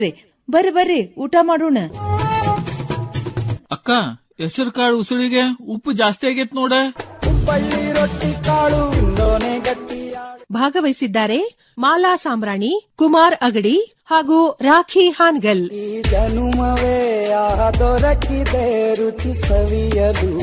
ಬರ್ರಿ ಬರ್ರಿ ಊಟ ಮಾಡೋಣ ಅಕ್ಕ ಹೆಸರು ಕಾಳು ಉಸುಳಿಗೆ ಉಪ್ಪು ಜಾಸ್ತಿ ಆಗೈತ್ ನೋಡ ಭಾಗವಹಿಸಿದ್ದಾರೆ ಮಾಲಾ ಸಾಂಬ್ರಾಣಿ ಕುಮಾರ್ ಅಗಡಿ ಹಾಗೂ ರಾಖಿ ಹಾನ್ಗಲ್ ಜನುಮವೇ ಆಹ ದೊರಕಿದೆ ರುಚಿ ಸವಿಯಲು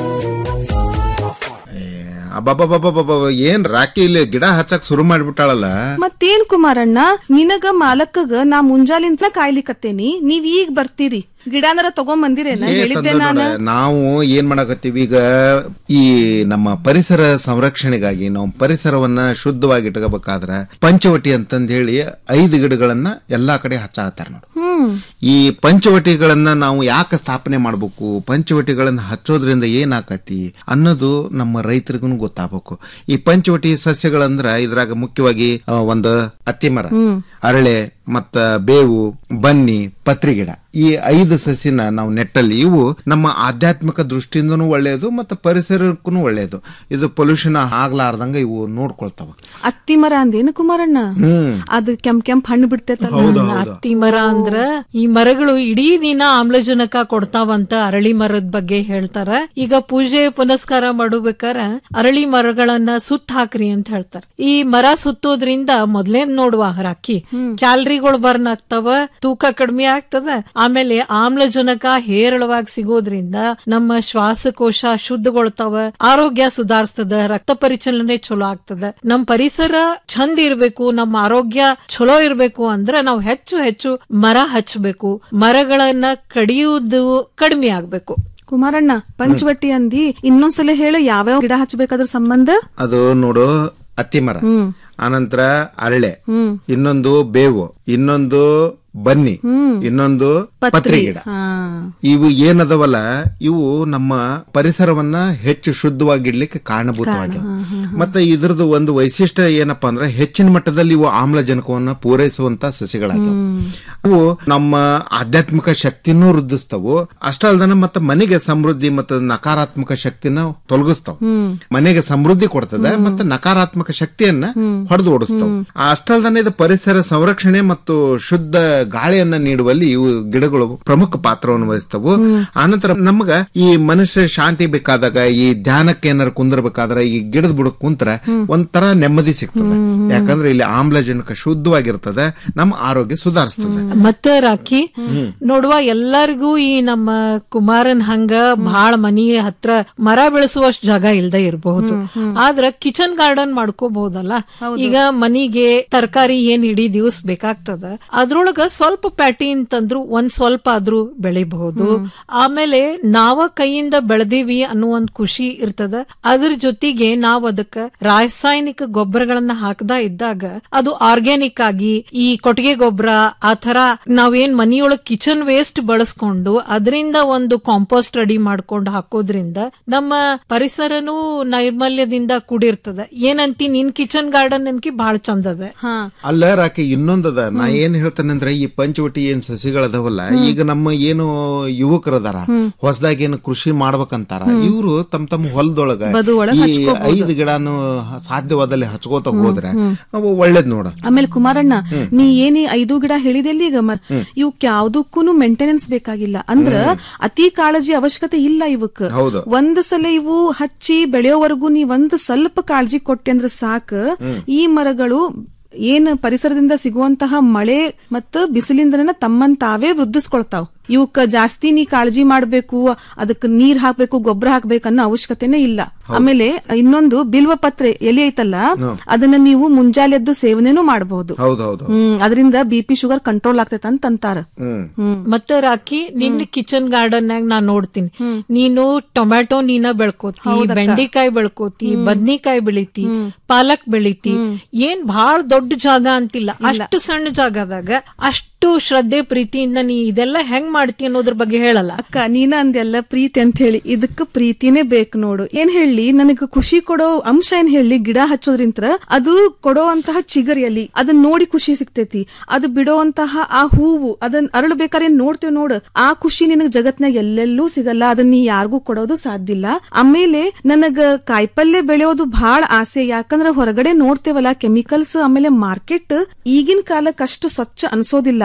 ಅಬ್ಬಬ್ಬಬ್ಬಬ್ಬ ಏನ್ ರಾಕಿ ಇಲ್ಲಿ ಗಿಡ ಹಚ್ಚಕ್ ಶುರು ಮಾಡ್ಬಿಟ್ಟಾಳಲ್ಲ ಮತ್ತೇನ್ ಕುಮಾರಣ್ಣ ನಿನಗ ಮಾಲಕ್ಕಗ ನಾ ಮುಂಜಾಲಿಂತ ಕಾಯ್ಲಿಕತ್ತೇನಿ ನೀವ್ ಈಗ ಬರ್ತೀರಿ ಗಿಡಾನರ ತಗೊಂಡ್ ಬಂದಿರೇನ ಏ ಹೇಳಿದ್ದೆ ತಂದೆ ನಾನು ನೋಡ, ನಾವು ಏನ್ ಮಾಡಕತ್ತೀವಿ ಈಗ ಈ ನಮ್ಮ ಪರಿಸರ ಸಂರಕ್ಷಣೆಗಾಗಿ ನಾವು ಪರಿಸರವನ್ನ ಶುದ್ಧವಾಗಿ ಇಟ್ಕೋಬೇಕಾದ್ರ ಪಂಚವಟಿ ಅಂತಂದ್ ಹೇಳಿ ಐದು ಗಿಡಗಳನ್ನ ಎಲ್ಲಾ ಕಡೆ ಹಚ್ಚಾಕತ್ತಾರ ನೋಡು ಹ್ಮ್ ಈ ಪಂಚವಟಿಗಳನ್ನ ನಾವು ಯಾಕೆ ಸ್ಥಾಪನೆ ಮಾಡ್ಬೇಕು ಪಂಚವಟಿಗಳನ್ನ ಹಚ್ಚೋದ್ರಿಂದ ಏನಾಕತಿ ಅನ್ನೋದು ನಮ್ಮ ರೈತರಿಗೂ ಗೊತ್ತಾಗಬೇಕು ಈ ಪಂಚವಟಿ ಸಸ್ಯಗಳಂದ್ರ ಇದ್ರಾಗ ಮುಖ್ಯವಾಗಿ ಆ, ಒಂದು ಅತ್ತಿ ಮರ ಅರಳೆ ಮತ್ತ ಬೇವು ಬನ್ನಿ ಪತ್ರಿಗಿಡ ಈ ಐದು ಸಸಿನ ನಾವು ನೆಟ್ಟಲ್ಲಿ ಇವು ನಮ್ಮ ಆಧ್ಯಾತ್ಮಿಕ ದೃಷ್ಟಿಯಿಂದನೂ ಒಳ್ಳೆಯದು ಮತ್ತು ಪರಿಸರಕ್ಕೂ ಒಳ್ಳೆಯದು ಇದು ಪೊಲ್ಯೂಷನ್ ಆಗ್ಲಾರ್ದಂಗ ಇವು ನೋಡ್ಕೊಳ್ತಾವ ಅತ್ತಿ ಮರ ಅಂದೇನು ಕುಮಾರಣ್ಣ ಹ್ಮ್ ಅದು ಕೆಂಪ್ ಕೆಂಪ್ ಹಣ್ಣು ಬಿಡ್ತೈತಲ್ಲ ಹೌದು ಹೌದು ಹತ್ತಿ ಮರ ಅಂದ್ರ ಈ ಮರಗಳು ಇಡೀ ದಿನ ಆಮ್ಲಜನಕ ಕೊಡ್ತಾವಂತ ಅರಳಿ ಮರದ ಬಗ್ಗೆ ಹೇಳ್ತಾರ ಈಗ ಪೂಜೆ ಪುನಸ್ಕಾರ ಮಾಡಬೇಕಾರ ಅರಳಿ ಮರಗಳನ್ನ ಸುತ್ತ ಹಾಕ್ರಿ ಅಂತ ಹೇಳ್ತಾರ ಈ ಮರ ಸುತ್ತೋದ್ರಿಂದ ಮೊದ್ಲೇ ನೋಡುವ ರಾಕಿ ಕ್ಯಾಲರಿಗಳು ಬರ್ನ್ ಆಗ್ತಾವ ತೂಕ ಕಡಿಮೆ ಆಗ್ತದ ಆಮೇಲೆ ಆಮ್ಲಜನಕ ಹೇರಳವಾಗಿ ಸಿಗೋದ್ರಿಂದ ನಮ್ಮ ಶ್ವಾಸಕೋಶ ಶುದ್ಧಗೊಳ್ತಾವ ಆರೋಗ್ಯ ಸುಧಾರಿಸ್ತದ ರಕ್ತ ಪರಿಚಲನೆ ಚಲೋ ಆಗ್ತದ ನಮ್ ಪರಿಸರ ಚಂದ ಇರ್ಬೇಕು ನಮ್ಮ ಆರೋಗ್ಯ ಚಲೋ ಇರ್ಬೇಕು ಅಂದ್ರೆ ನಾವು ಹೆಚ್ಚು ಹೆಚ್ಚು ಮರ ಹಚ್ಚಬೇಕು ಮರಗಳನ್ನ ಕಡಿಯುವುದು ಕಡಿಮೆ ಆಗ್ಬೇಕು ಕುಮಾರಣ್ಣ ಪಂಚವಟಿ ಅಂದಿ ಇನ್ನೊಂದ್ಸಲ ಹೇಳು ಯಾವ್ಯಾವ ಗಿಡ ಹಚ್ಬೇಕಾದ್ರ ಸಂಬಂಧ ಅದು ನೋಡು ಅತ್ತಿ ಮರ ಆನಂತರ ಅರಳೆ ಇನ್ನೊಂದು ಬೇವು ಇನ್ನೊಂದು ಬನ್ನಿ ಇನ್ನೊಂದು ಪತ್ರಿ ಗಿಡ ಹಾ ಇವು ಏನದವಲ್ಲ ಇವು ನಮ್ಮ ಪರಿಸರವನ್ನ ಹೆಚ್ಚು ಶುದ್ಧವಾಗಿಡ್ಲಿಕ್ಕೆ ಕಾರಣಭೂತವಾಗಿವೆ ಮತ್ತೆ ಇದ್ರದ್ದು ಒಂದು ವೈಶಿಷ್ಟ್ಯ ಏನಪ್ಪಾ ಅಂದ್ರೆ ಹೆಚ್ಚಿನ ಮಟ್ಟದಲ್ಲಿ ಇವು ಆಮ್ಲಜನಕವನ್ನ ಪೂರೈಸುವಂತ ಸಸಿಗಳಾಗಿವೆ ಅವು ನಮ್ಮ ಆಧ್ಯಾತ್ಮಿಕ ಶಕ್ತಿನೂ ವೃದ್ಧಿಸ್ತವು ಅಷ್ಟ ಅಲ್ದನ ಮತ್ತೆ ಮನೆಗೆ ಸಮೃದ್ಧಿ ಮತ್ತು ನಕಾರಾತ್ಮಕ ಶಕ್ತಿನ ತೊಲಗಿಸ್ತಾವ ಮನೆಗೆ ಸಮೃದ್ಧಿ ಕೊಡ್ತದೆ ಮತ್ತೆ ನಕಾರಾತ್ಮಕ ಶಕ್ತಿಯನ್ನ ಹೊಡೆದು ಓಡಿಸ್ತಾವ ಅಷ್ಟಲ್ದನೆ ಇದು ಪರಿಸರ ಸಂರಕ್ಷಣೆ ಮತ್ತು ಶುದ್ಧ ಗಾಳಿಯನ್ನ ನೀಡುವಲ್ಲಿ ಇವು ಗಿಡಗಳು ಪ್ರಮುಖ ಪಾತ್ರವನ್ನು ವಹಿಸ್ತವು ಆನಂತರ ನಮಗ ಈ ಮನುಷ್ಯ ಶಾಂತಿ ಬೇಕಾದಾಗ ಈ ಧ್ಯಾನಕ್ಕೆ ಏನಾರು ಕುಂದಿರ್ಬೇಕಾದ್ರೆ ಈ ಗಿಡದ ಬುಡಕ್ ಕುಂತ್ರ ಒಂಥರ ನೆಮ್ಮದಿ ಸಿಗ್ತದೆ ಯಾಕಂದ್ರೆ ಇಲ್ಲಿ ಆಮ್ಲಜನಕ ಶುದ್ಧವಾಗಿರ್ತದೆ ನಮ್ಮ ಆರೋಗ್ಯ ಸುಧಾರಿಸ್ತದೆ ಮತ್ತ ರಾಖಿ ನೋಡುವ ಎಲ್ಲರಿಗೂ ಈ ನಮ್ಮ ಕುಮಾರನ್ ಹಂಗ ಬಹಳ ಮನಿ ಹತ್ರ ಮರ ಬೆಳೆಸುವಷ್ಟು ಜಾಗ ಇಲ್ದೇ ಇರಬಹುದು ಆದ್ರ ಕಿಚನ್ ಗಾರ್ಡನ್ ಮಾಡ್ಕೋಬಹುದಲ್ಲ ಈಗ ಮನಿಗೆ ತರಕಾರಿ ಏನ್ ಇಡೀ ದಿವಸ ಬೇಕಾಗ್ತದ ಅದ್ರೊಳಗ ಸ್ವಲ್ಪ ಪ್ಯಾಟಿ ಅಂತಂದ್ರು ಒಂದ್ ಸ್ವಲ್ಪ ಆದ್ರೂ ಬೆಳಿಬಹುದು ಆಮೇಲೆ ನಾವ ಕೈಯಿಂದ ಬೆಳೆದೀವಿ ಅನ್ನೋ ಒಂದ್ ಖುಷಿ ಇರ್ತದ ಅದ್ರ ಜೊತೆಗೆ ನಾವ್ ಅದಕ್ಕ ರಾಸಾಯನಿಕ ಗೊಬ್ಬರಗಳನ್ನ ಹಾಕದ ಇದ್ದಾಗ ಅದು ಆರ್ಗ್ಯಾನಿಕ್ ಆಗಿ ಈ ಕೊಟ್ಟಿಗೆ ಗೊಬ್ಬರ ಆ ತರ ನಾವೇನ್ ಮನಿಯೊಳಗ್ ಕಿಚನ್ ವೇಸ್ಟ್ ಬಳಸ್ಕೊಂಡು ಅದರಿಂದ ಒಂದು ಕಾಂಪೋಸ್ಟ್ ರೆಡಿ ಮಾಡ್ಕೊಂಡು ಹಾಕೋದ್ರಿಂದ ನಮ್ಮ ಪರಿಸರನೂ ನೈರ್ಮಲ್ಯದಿಂದ ಕೂಡಿರ್ತದ ಏನಂತಿ ನಿನ್ ಕಿಚನ್ ಗಾರ್ಡನ್ ಅನ್ಕಿ ಬಹಳ ಚಂದದ ಹಾ ಅಲ್ಲ ರಾಕಿ ಇನ್ನೊಂದದ ನಾ ಏನ್ ಹೇಳ್ತೇನೆ ಅಂದ್ರೆ ಈ ಪಂಚವಟಿ ಏನ್ ಸಸಿಗಳದವಲ್ಲ ಈಗ ನಮ್ಮ ಏನು ಯುವಕರದಾರ ಹೊಸದಾಗಿ ಏನು ಕೃಷಿ ಮಾಡ್ಬೇಕಂತಾರ ಇವರು ತಮ್ಮ ತಮ್ಮ ಹೊಲದೊಳಗ ಬದು ಒಳಗ್ ಈ ಐದು ಗಿಡನು ಸಾಧ್ಯವಾದಲ್ಲಿ ಹಚ್ಕೋತ ಹೋದ್ರೆ ಅವು ಒಳ್ಳೇದ್ ನೋಡ ಆಮೇಲೆ ಕುಮಾರಣ್ಣ ನೀ ಏನಿ ಐದು ಗಿಡ ಹೇಳಿದೆಲ್ಲಿ ಈಗ ಮರ್ ಇವಕ್ ಯಾವ್ದಕ್ಕೂನು ಮೇಂಟೆನೆನ್ಸ್ ಬೇಕಾಗಿಲ್ಲ ಅಂದ್ರ ಅತಿ ಕಾಳಜಿ ಅವಶ್ಯಕತೆ ಇಲ್ಲ ಇವಕ್ ಹೌದು. ಒಂದ್ ಸಲ ಇವು ಹಚ್ಚಿ ಬೆಳೆಯೋವರೆಗೂ ನೀ ಒಂದ್ ಸ್ವಲ್ಪ ಕಾಳಜಿ ಕೊಟ್ಟೆ ಅಂದ್ರ ಸಾಕ ಈ ಮರಗಳು ಏನ್ ಪರಿಸರದಿಂದ ಸಿಗುವಂತಹ ಮಳೆ ಮತ್ತು ಬಿಸಿಲಿಂದನ ತಮ್ಮನ್ ತಾವೇ ವೃದ್ಧಿಸ್ಕೊಳ್ತಾವ್ ಇವಕ್ಕ ಜಾಸ್ತಿ ನೀ ಕಾಳಜಿ ಮಾಡ್ಬೇಕು ಅದಕ್ಕೆ ನೀರ್ ಹಾಕ್ಬೇಕು ಗೊಬ್ಬರ ಹಾಕ್ಬೇಕು ಅನ್ನೋ ಅವಶ್ಯಕತೆನೇ ಇಲ್ಲ ಆಮೇಲೆ ಇನ್ನೊಂದು ಬಿಲ್ವ ಪತ್ರೆ ಎಲೆ ಐತಲ್ಲ ಅದನ್ನ ನೀವು ಮುಂಜಾಲೆ ಎದ್ದು ಸೇವನೆನೂ ಮಾಡಬಹುದು ಹೌದೌದು ಹ್ಮ್ ಅದರಿಂದ ಬಿ ಪಿ ಶುಗರ್ ಕಂಟ್ರೋಲ್ ಆಗ್ತೈತೆ ಅಂತ ಅಂತಾರ ಹ್ಮ್ ಹ್ಮ್ ಮತ್ತೆ ರಾಕಿ ನಿನ್ನ ಕಿಚನ್ ಗಾರ್ಡನ್ ನಾಗ ನಾ ನೋಡ್ತೀನಿ ನೀನು ಟೊಮ್ಯಾಟೊ ನೀನ ಬೆಳ್ಕೋತಿ ಬೆಂಡಿಕಾಯಿ ಬೆಳ್ಕೋತಿ ಬದ್ನಿಕಾಯಿ ಬೆಳಿತಿ ಪಾಲಕ್ ಬೆಳಿತಿ ಏನ್ ಬಹಳ ದೊಡ್ಡ ಜಾಗ ಅಂತಿಲ್ಲ ಅಷ್ಟು ಸಣ್ಣ ಜಾಗದಾಗ ಅಷ್ಟು ಶ್ರದ್ಧೆ ಪ್ರೀತಿಯಿಂದ ನೀ ಇದೆಲ್ಲ ಹೆಂಗ್ ಮಾಡ್ತಿ ಅನ್ನೋದ್ರ ಬಗ್ಗೆ ಹೇಳಲ್ಲ ಅಕ್ಕ ನೀನ ಅಂದೆಲ್ಲ ಪ್ರೀತಿ ಅಂತ ಹೇಳಿ ಇದಕ್ಕ ಪ್ರೀತಿನೇ ಬೇಕು ನೋಡು ಏನ್ ಹೇಳಿ ನನಗ ಖುಷಿ ಕೊಡೋ ಅಂಶ ಏನ್ ಹೇಳಿ ಗಿಡ ಹಚ್ಚೋದ್ರಿಂತ ಅದು ಕೊಡೋವಂತಹ ಚಿಗರಿ ಅಲ್ಲಿ ಅದನ್ನ ನೋಡಿ ಖುಷಿ ಸಿಗ್ತೈತಿ ಅದು ಬಿಡೋವಂತಹ ಆ ಹೂವು ಅದನ್ನ ಅರಳಬೇಕಾದ್ರೆ ನೋಡ್ತೇವ್ ನೋಡು ಆ ಖುಷಿ ನಿನಗ್ ಜಗತ್ನಾಗ ಎಲ್ಲೆಲ್ಲೂ ಸಿಗಲ್ಲ ಅದನ್ನ ನೀ ಯಾರಿಗೂ ಕೊಡೋದು ಸಾಧ್ಯ ಇಲ್ಲ ಆಮೇಲೆ ನನಗ ಕಾಯಿಪಲ್ಯ ಬೆಳೆಯೋದು ಬಹಳ ಆಸೆ ಯಾಕಂದ್ರ ಹೊರಗಡೆ ನೋಡ್ತೇವಲ್ಲ ಕೆಮಿಕಲ್ಸ್ ಆಮೇಲೆ ಮಾರ್ಕೆಟ್ ಈಗಿನ ಕಾಲಕ್ಕೆ ಅಷ್ಟು ಸ್ವಚ್ಛ ಅನ್ಸೋದಿಲ್ಲ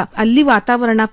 ಅಲ್ಲಿ ವಾತಾವರಣ